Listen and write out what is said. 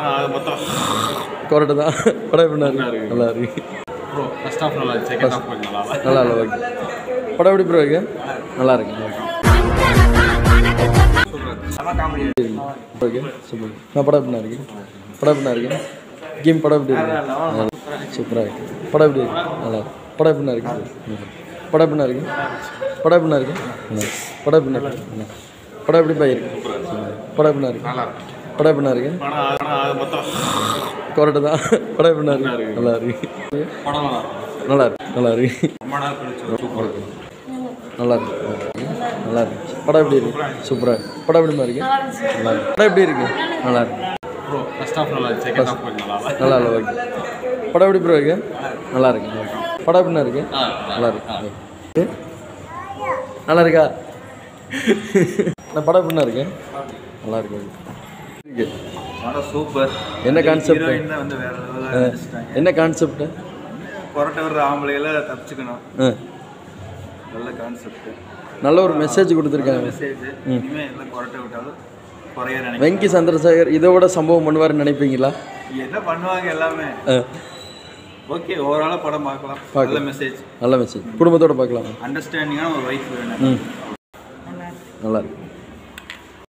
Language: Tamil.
அது மொத்தம் கரெக்டு தான் படம் எப்படி இருக்கு நல்லா இருக்கு ப்ரோ ஃபர்ஸ்ட் ஆஃப் நல்லா இருந்துச்சு செகண்ட் ஆஃப் கொஞ்சம் நல்லா இல்லை நல்லா இல்லை ஓகே படம் எப்படி ப்ரோ இருக்கு நல்லா இருக்கு ஓகே சூப்பர் நான் படம் எப்படி இருக்கு படம் எப்படி இருக்கு கேம் படம் எப்படி இருக்கு சூப்பராக இருக்கு படம் எப்படி இருக்கு நல்லா இருக்கு படம் எப்படி இருக்கு ம். படம் எப்படி இருக்கு படம் எப்படி இருக்கு நல்லா இருக்கு. படம் எப்படி இருக்கு நல்லா இருக்கு. படம் எப்படி போயிருக்கு படம் எப்படி இருக்கு படம் எப்படி இருக்கு ஆனால் ஆனால் அது மொத்தம் கரெக்டு தான் படம் எப்படி இருக்கு நல்லா இருக்கு படம் நல்லா நல்லா இருக்கு நல்லா இருக்கு ரொம்ப நாள் கழிச்சு சூப்பர் நல்லா இருக்கு நல்லா இருக்கு படம் எப்படி இருக்கு சூப்பராக இருக்கு படம் எப்படி இருக்கு நல்லா இருக்கு படம் எப்படி இருக்கு நல்லா இருக்கு ப்ரோ ஃபர்ஸ்ட் ஆஃப் நல்லா இருந்துச்சு செகண்ட் ஆஃப் கொஞ்சம் நல்லா இல்லை நல்லா இல்லை ஓகே படம் எப்படி ப்ரோ இருக்கு நல்லா இருக்கு படம் எப்படி இருக்கு நல்லா இருக்கு ஓகே. நல்லா இருக்கா நான் படம் எப்படி இருக்கு நல்லா இருக்கு ஓகே. இருக்கு படம் சூப்பர் என்ன கான்செப்ட் ஹீரோயின் தான் வந்து வேற லெவலில் நடிச்சிட்டாங்க என்ன கான்செப்ட் புரட்ட வர்ற ஆம்பளைகளை தப்பிச்சுக்கணும் நல்ல கான்செப்ட் நல்ல ஒரு மெசேஜ் கொடுத்துருக்காங்க மெசேஜ் இனிமே எல்லாம் புரட்ட விட்டாலும் குறைய நினைக்கிறேன் வெங்கி சந்திரசேகர் இதை விட சம்பவம் பண்ணுவார்னு நினைப்பீங்களா என்ன பண்ணுவாங்க எல்லாமே ஆ, ஓகே ஓவராலாக படம் பார்க்கலாம் நல்ல மெசேஜ் நல்ல மெசேஜ் குடும்பத்தோட பார்க்கலாம் அண்டர்ஸ்டாண்டிங்கான ஒரு ஒய்ஃப் வேணும் ம் நல்லா இருக்கு